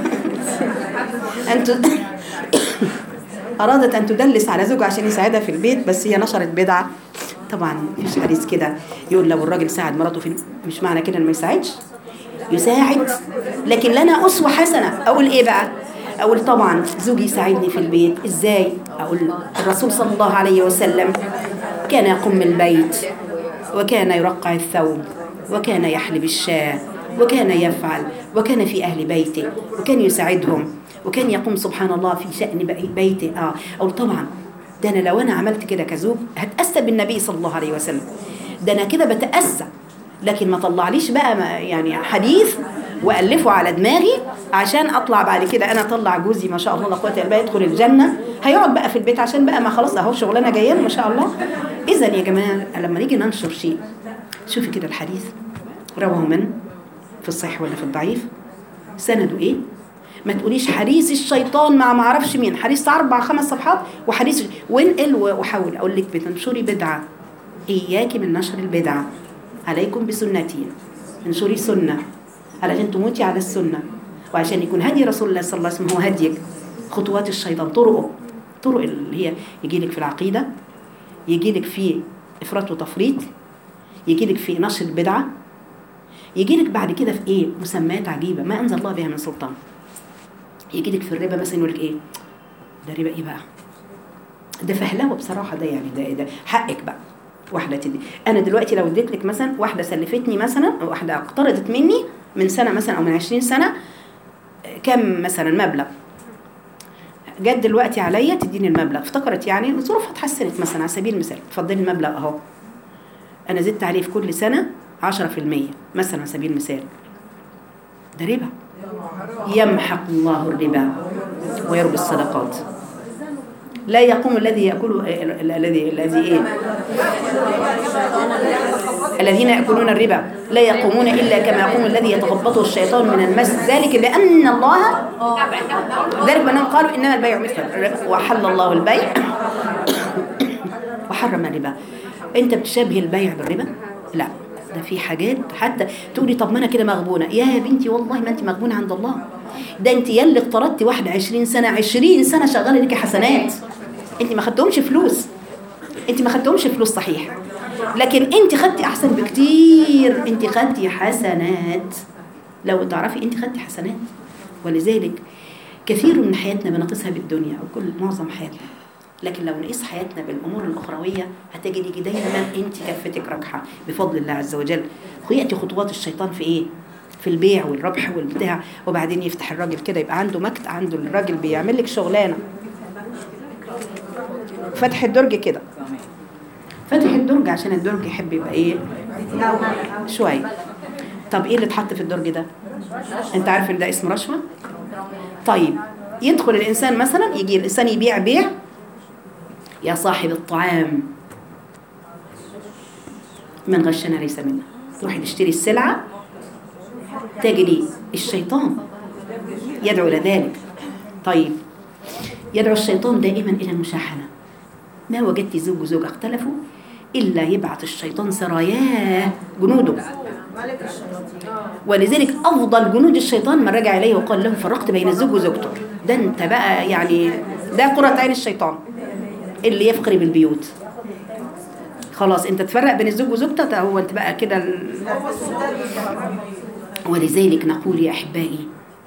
ان ارادت ان تدلس على زوجها عشان يساعدها في البيت بس هي نشرت بدعه طبعا مفيش حديث كده يقول لو الراجل ساعد مراته في مش معنى كده انه ما يساعدش يساعد لكن لنا اسوه حسنه اقول ايه بقى اقول طبعا زوجي يساعدني في البيت ازاي اقول الرسول صلى الله عليه وسلم كان يقوم البيت وكان يرقع الثوب وكان يحلب الشاة وكان يفعل وكان في اهل بيته وكان يساعدهم وكان يقوم سبحان الله في شأن بيته اه أو طبعا ده أنا لو أنا عملت كده كزوج هتأسى بالنبي صلى الله عليه وسلم ده أنا كده بتأسى لكن ما طلعليش بقى ما يعني حديث وألفه على دماغي عشان أطلع بعد كده أنا أطلع جوزي ما شاء الله لا قوة إلا بالله يدخل الجنة هيقعد بقى في البيت عشان بقى ما خلاص أهو شغلانة جاية ما شاء الله إذا يا جماعة لما نيجي ننشر شيء شوفي كده الحديث رواه من في الصحيح ولا في الضعيف سنده إيه ما تقوليش حديث الشيطان مع ما اعرفش مين حديث اربع خمس صفحات وحديث وانقل وحاول اقول لك بتنشري بدعه اياكي من نشر البدعه عليكم بسنتي انشري سنه علشان تموتي على السنه وعشان يكون هدي رسول الله صلى الله عليه وسلم هو هديك خطوات الشيطان طرقه طرق اللي هي يجي لك في العقيده يجي لك في افراط وتفريط يجي لك في نشر البدعه يجي لك بعد كده في ايه مسميات عجيبه ما انزل الله بها من سلطان يجي لك في الربا مثلا يقول لك ايه ده ربا ايه بقى ده فهلوه بصراحه ده يعني ده, ده حقك بقى واحده تدي انا دلوقتي لو اديت لك مثلا واحده سلفتني مثلا واحده اقترضت مني من سنه مثلا او من 20 سنه كم مثلا مبلغ جت دلوقتي عليا تديني المبلغ افتكرت يعني ظروفها اتحسنت مثلا على سبيل المثال اتفضلي المبلغ اهو انا زدت عليه في كل سنه 10% مثلا على سبيل المثال ده ربا يمحق الله الربا ويربي الصدقات لا يقوم الذي ياكل الذي الذي ايه الذين ياكلون الربا لا يقومون الا كما يقوم الذي يتخبطه الشيطان من المس ذلك بان الله ذلك بانهم قالوا انما البيع مثل الربا وحل الله البيع وحرم الربا انت بتشابه البيع بالربا لا ده في حاجات حتى تقولي طب ما انا كده مغبونه يا بنتي والله ما انت مغبونه عند الله ده انت يا اللي اقترضتي واحده 20 سنه 20 سنه شغاله ليكي حسنات انت ما خدتهمش فلوس انت ما خدتهمش فلوس صحيح لكن انت خدتي احسن بكتير انت خدتي حسنات لو تعرفي انت خدتي حسنات ولذلك كثير من حياتنا بنقيسها بالدنيا او كل معظم حياتنا لكن لو نقيس حياتنا بالامور الاخرويه هتجدي دايما انت كفتك راجحه بفضل الله عز وجل وياتي خطوات الشيطان في ايه في البيع والربح والبتاع وبعدين يفتح الراجل كده يبقى عنده مكت عنده الراجل بيعمل لك شغلانه فتح الدرج كده فتح الدرج عشان الدرج يحب يبقى ايه شويه طب ايه اللي اتحط في الدرج ده انت عارف ان ده اسمه رشوه طيب يدخل الانسان مثلا يجي الانسان يبيع بيع يا صاحب الطعام من غشنا ليس منا تروحي تشتري السلعة تجري الشيطان يدعو إلى ذلك طيب يدعو الشيطان دائما إلى المشاحنة ما وجدت زوج وزوجة اختلفوا إلا يبعث الشيطان سراياه جنوده ملك الشياطين ولذلك افضل جنود الشيطان من رجع اليه وقال له فرقت بين الزوج وزوجته ده انت بقى يعني ده قرة عين الشيطان اللي يفقر بالبيوت خلاص انت تفرق بين الزوج وزوجته ده هو انت بقى كده ال- هو السودان بالجمال. ولذلك نقول يا احبائي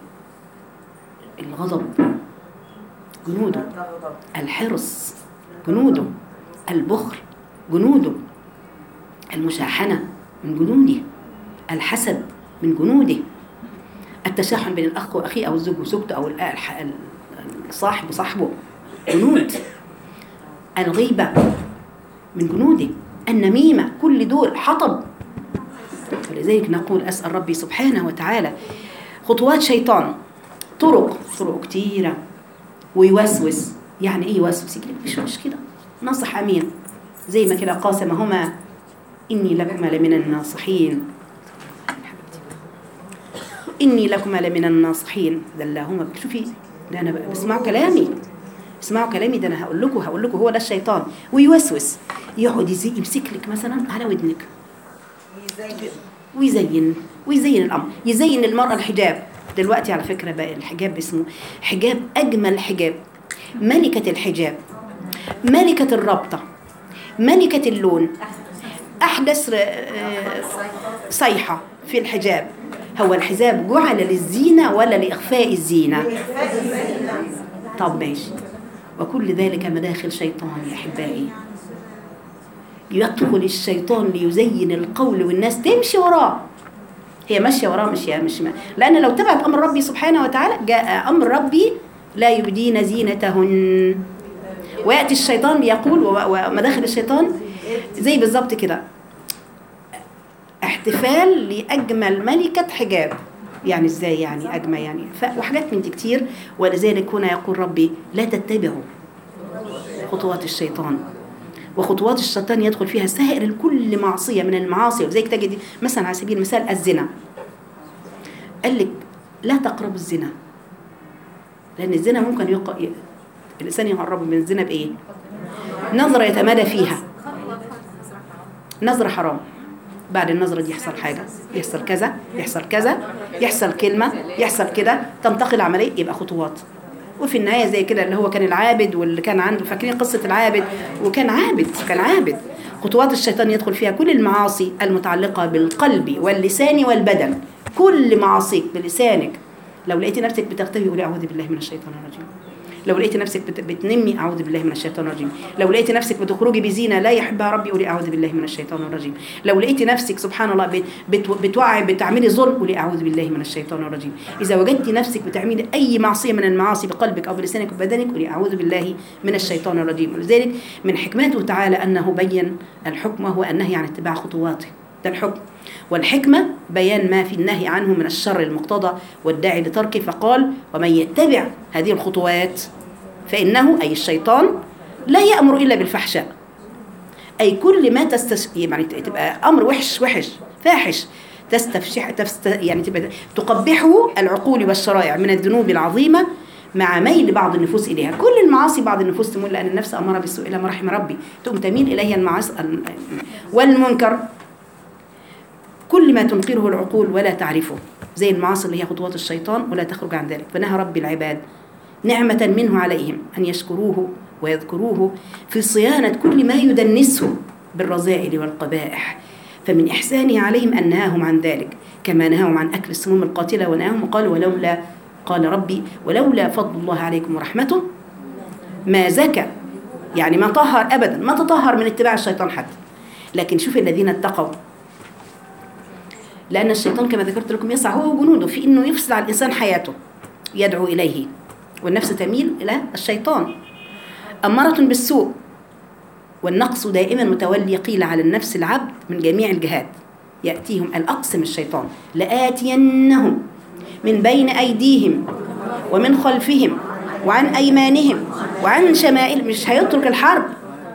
الغضب جنوده الحرص جنوده البخل جنوده المشاحنة من جنوده الحسد من جنوده التشاحن بين الأخ وأخيه أو الزوج وزوجته أو الأ- ال- الصاحب وصاحبه جنود الغيبة من جنوده النميمة كل دول حطب ولذلك نقول أسأل ربي سبحانه وتعالى خطوات شيطان طرق طرق كتيرة ويوسوس يعني ايه يوسوس يقول لك مش مش كده ناصح امين زي ما كده قاسمهما اني لكما لمن الناصحين اني لكما لمن الناصحين دلاهما شوفي ده انا بقى بسمعوا كلامي اسمعوا كلامي ده انا هقول لكم هقول لكم هو ده الشيطان ويوسوس يقعد يزي يمسك لك مثلا على ودنك ويزين ويزين الامر يزين للمراه الحجاب دلوقتي على فكره بقى الحجاب اسمه حجاب اجمل حجاب ملكه الحجاب ملكه الرابطه ملكه اللون احدث ر- آه، صيحه في الحجاب هو الحجاب جعل للزينه ولا لاخفاء الزينه طب ماشي وكل ذلك مداخل شيطان يا احبائي يدخل الشيطان ليزين القول والناس تمشي وراه هي ماشيه وراه مش مش ما. لان لو تبعت امر ربي سبحانه وتعالى جاء امر ربي لا يبدين زينتهن وياتي الشيطان بيقول و- ومداخل الشيطان زي بالظبط كده احتفال لاجمل ملكه حجاب يعني ازاي يعني اجمل يعني ف- وحاجات من دي كتير ولذلك هنا يقول ربي لا تتبعوا خطوات الشيطان وخطوات الشيطان يدخل فيها سائر كل معصية من المعاصي وزيك تجد مثلا على سبيل المثال الزنا قال لك لا تقربوا الزنا لأن الزنا ممكن يق... ي- الإنسان يقرب من الزنا بإيه؟ نظرة يتمادى فيها نظرة حرام بعد النظرة دي يحصل حاجة يحصل كذا يحصل كذا يحصل كلمة يحصل كده تنتقل عملية يبقى خطوات وفي النهاية زي كده اللي هو كان العابد واللي كان عنده فاكرين قصة العابد وكان عابد كان عابد خطوات الشيطان يدخل فيها كل المعاصي المتعلقة بالقلب واللسان والبدن كل معاصيك بلسانك لو لقيتي نفسك بتغتوي قولي أعوذ بالله من الشيطان الرجيم لو لقيتي نفسك بت- بتنمي اعوذ بالله من الشيطان الرجيم لو لقيتي نفسك بتخرجي بزينه لا يحبها ربي قولي اعوذ بالله من الشيطان الرجيم لو لقيتي نفسك سبحان الله بت- بت- بتوعي بتعملي ظلم قولي اعوذ بالله من الشيطان الرجيم اذا وجدتي نفسك بتعملي اي معصيه من المعاصي بقلبك او بلسانك وبدنك قولي اعوذ بالله من الشيطان الرجيم ولذلك من حكمته تعالى انه بين الحكم وهو النهي عن اتباع خطواته ده الحكم والحكمة بيان ما في النهي عنه من الشر المقتضى والداعي لتركه فقال ومن يتبع هذه الخطوات فإنه أي الشيطان لا يأمر إلا بالفحشاء أي كل ما تستش... يعني تبقى أمر وحش وحش فاحش تستفشح تفست... يعني تبقى تقبحه العقول والشرائع من الذنوب العظيمة مع ميل بعض النفوس إليها كل المعاصي بعض النفوس تميل لأن النفس أمارة بالسوء إلى ما رحم ربي تقوم تميل إليها المعاصي والمنكر كل ما تنكره العقول ولا تعرفه زي المعاصي اللي هي خطوات الشيطان ولا تخرج عن ذلك فنهى رب العباد نعمة منه عليهم أن يشكروه ويذكروه في صيانة كل ما يدنسه بالرذائل والقبائح فمن إحسانه عليهم أن نهاهم عن ذلك كما نهاهم عن أكل السموم القاتلة ونهاهم وقال ولولا قال ربي ولولا فضل الله عليكم ورحمته ما زكى يعني ما طهر أبدا ما تطهر من اتباع الشيطان حتى لكن شوف الذين اتقوا لأن الشيطان كما ذكرت لكم يسعى هو وجنوده في إنه يفسد على الإنسان حياته يدعو إليه والنفس تميل إلى الشيطان أمارة بالسوء والنقص دائما متولي قيل على النفس العبد من جميع الجهات يأتيهم الأقسم الشيطان لآتينهم من بين أيديهم ومن خلفهم وعن أيمانهم وعن شمائل مش هيترك الحرب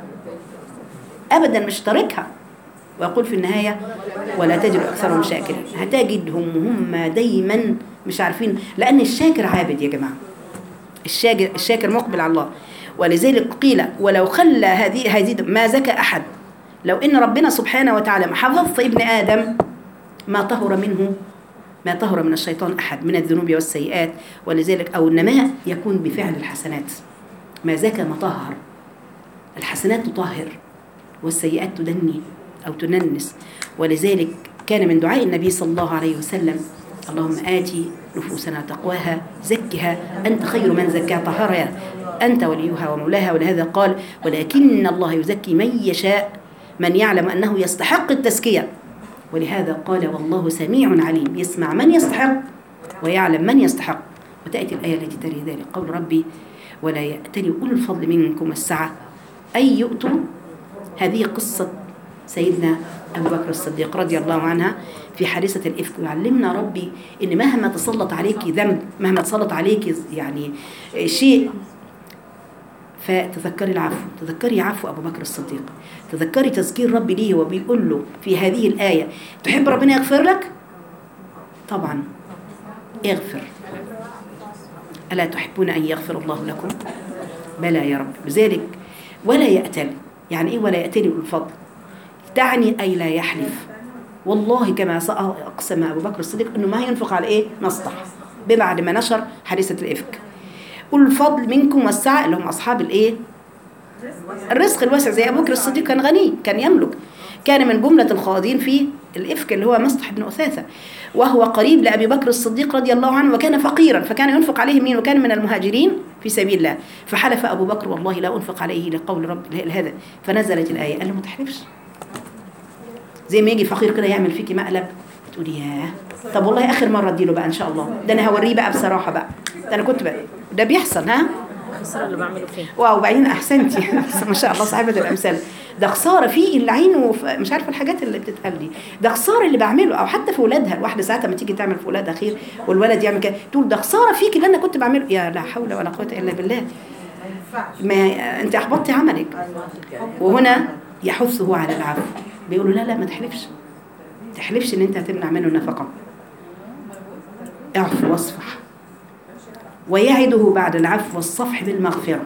أبدا مش تاركها ويقول في النهاية ولا تجد أكثرهم شاكرين هتجدهم هم دايما مش عارفين لأن الشاكر عابد يا جماعة الشاكر, الشاكر مقبل على الله ولذلك قيل ولو خلى هذه هذه ما زكى أحد لو إن ربنا سبحانه وتعالى ما حفظت ابن آدم ما طهر منه ما طهر من الشيطان أحد من الذنوب والسيئات ولذلك أو النماء يكون بفعل الحسنات ما زكى مطهر الحسنات تطهر والسيئات تدني أو تننس ولذلك كان من دعاء النبي صلى الله عليه وسلم اللهم آتي نفوسنا تقواها زكها أنت خير من زكاها طهرها أنت وليها ومولاها ولهذا قال ولكن الله يزكي من يشاء من يعلم أنه يستحق التزكية ولهذا قال والله سميع عليم يسمع من يستحق ويعلم من يستحق وتأتي الآية التي تلي ذلك قول ربي ولا يأتلي أولو الفضل منكم السعة أي يؤتوا هذه قصة سيدنا أبو بكر الصديق رضي الله عنها في حادثة الإفك يعلمنا ربي إن مهما تسلط عليك ذنب مهما تسلط عليك يعني شيء فتذكري العفو تذكري عفو أبو بكر الصديق تذكري تذكير ربي ليه وبيقول له في هذه الآية تحب ربنا يغفر لك طبعا اغفر ألا تحبون أن يغفر الله لكم بلى يا رب لذلك ولا يأتل يعني إيه ولا يأتل بالفضل تعني أي لا يحلف والله كما أقسم أبو بكر الصديق أنه ما ينفق على إيه نصطح بعد ما نشر حادثة الإفك أولو الفضل منكم والسعة اللي هم أصحاب الإيه الرزق الواسع زي أبو بكر الصديق كان غني كان يملك كان من جملة الخاضين في الإفك اللي هو مصطح بن أثاثة وهو قريب لأبي بكر الصديق رضي الله عنه وكان فقيرا فكان ينفق عليه مين وكان من المهاجرين في سبيل الله فحلف أبو بكر والله لا أنفق عليه لقول رب هذا فنزلت الآية قال له ما تحلفش زي ما يجي فقير كده يعمل فيكي مقلب تقولي ياه طب والله آخر مرة اديله بقى إن شاء الله ده أنا هوريه بقى بصراحة بقى ده أنا كنت بقى ده بيحصل ها الخسارة اللي بعمله فيه واو وبعدين احسنتي ما شاء الله صاحبه الامثال ده خساره في العين ومش عارفه الحاجات اللي بتتقال دي ده خساره اللي بعمله او حتى في اولادها الواحده ساعات لما تيجي تعمل في اولادها خير والولد يعمل كده تقول ده خساره فيك اللي انا كنت بعمله يا لا حول ولا قوه الا بالله ما انت احبطتي عملك وهنا يحثه على العفو بيقولوا لا لا ما تحلفش تحلفش ان انت هتمنع منه النفقه اعفو واصفح ويعده بعد العفو والصفح بالمغفرة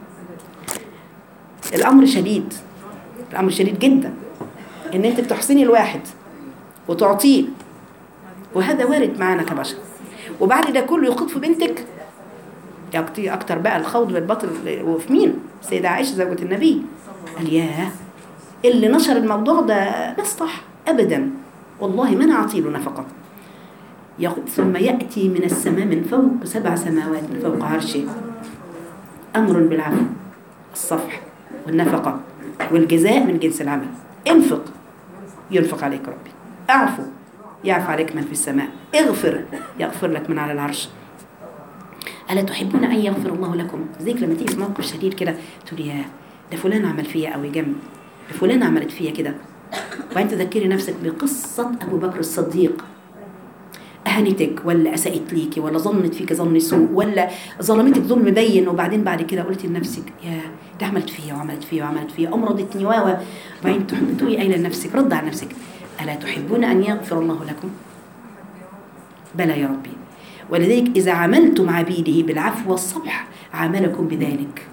الأمر شديد الأمر شديد جدا إن أنت بتحسني الواحد وتعطيه وهذا وارد معانا كبشر وبعد ده كله يخوض في بنتك يعطي أكتر بقى الخوض بالبطل وفي مين؟ سيدة عائشة زوجة النبي قال ياه اللي نشر الموضوع ده مصطح أبدا والله ما أنا أعطي له نفقة ثم يأتي من السماء من فوق سبع سماوات من فوق عرشه أمر بالعفو الصفح والنفقة والجزاء من جنس العمل انفق ينفق عليك ربي اعفو يعفو عليك من في السماء اغفر يغفر لك من على العرش ألا تحبون أن يغفر الله لكم زيك لما تيجي في موقف شديد كده تقولي يا ده فلان عمل فيا أو جنب ده فلان عملت فيا كده وبعدين تذكري نفسك بقصة أبو بكر الصديق أهنتك ولا أسأت ليكي ولا ظنت فيك ظن سوء ولا ظلمتك ظلم بين وبعدين بعد كده قلتي لنفسك يا ده عملت فيا وعملت فيا وعملت فيا أمرضتني واوا وبعدين تقولي قايلة لنفسك رد على نفسك ألا تحبون أن يغفر الله لكم بلى يا ربي ولذلك إذا عملتم عبيده بالعفو والصفح عاملكم بذلك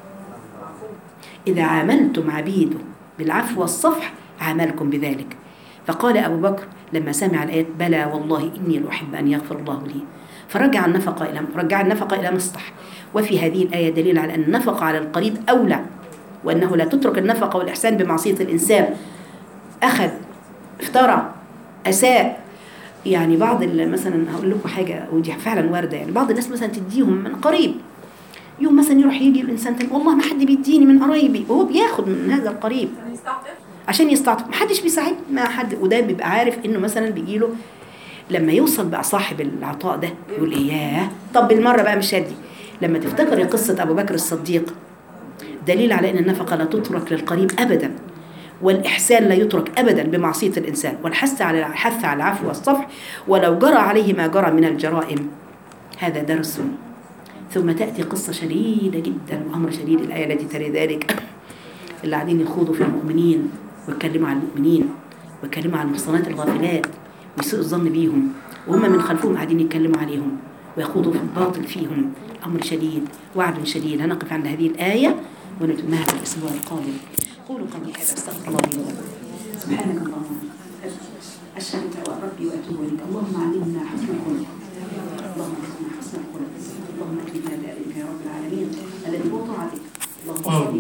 إذا عاملتم عبيده بالعفو والصفح عاملكم بذلك فقال أبو بكر لما سمع الآيات بلى والله إني لأحب أن يغفر الله لي فرجع النفقة إلى رجع النفقة إلى مصطح وفي هذه الآية دليل على أن النفقة على القريب أولى وأنه لا تترك النفقة والإحسان بمعصية الإنسان أخذ افترى أساء يعني بعض مثلا هقول لكم حاجة ودي فعلا واردة يعني بعض الناس مثلا تديهم من قريب يوم مثلا يروح يجي الإنسان تاني والله ما حد بيديني من قرايبي وهو بياخد من هذا القريب عشان يستعطف محدش بيساعد ما حد وده بيبقى عارف انه مثلا بيجي له لما يوصل بقى صاحب العطاء ده يقول ايه ياه طب بالمره بقى مش هدي لما تفتكري قصه ابو بكر الصديق دليل على ان النفقه لا تترك للقريب ابدا والاحسان لا يترك ابدا بمعصيه الانسان والحث على الحث على العفو والصفح ولو جرى عليه ما جرى من الجرائم هذا درس ثم تاتي قصه شديده جدا وامر شديد الايه التي تلي ذلك اللي قاعدين يخوضوا في المؤمنين ويتكلموا عن المؤمنين ويتكلموا عن المحصنات الغافلات ويسوء الظن بيهم وهم من خلفهم قاعدين يتكلموا عليهم ويخوضوا في الباطل فيهم أمر شديد وعد شديد هنقف عند هذه الآية ونتمها في الأسبوع القادم أقول قولي هذا أستغفر الله لي ولكم سبحانك اللهم أشهد أن ربي وأتوب إليك اللهم علمنا حسن الخلق اللهم ارزقنا حسن الخلق اللهم اكرمنا بأبيك يا رب العالمين الذي هو طاعتك اللهم صل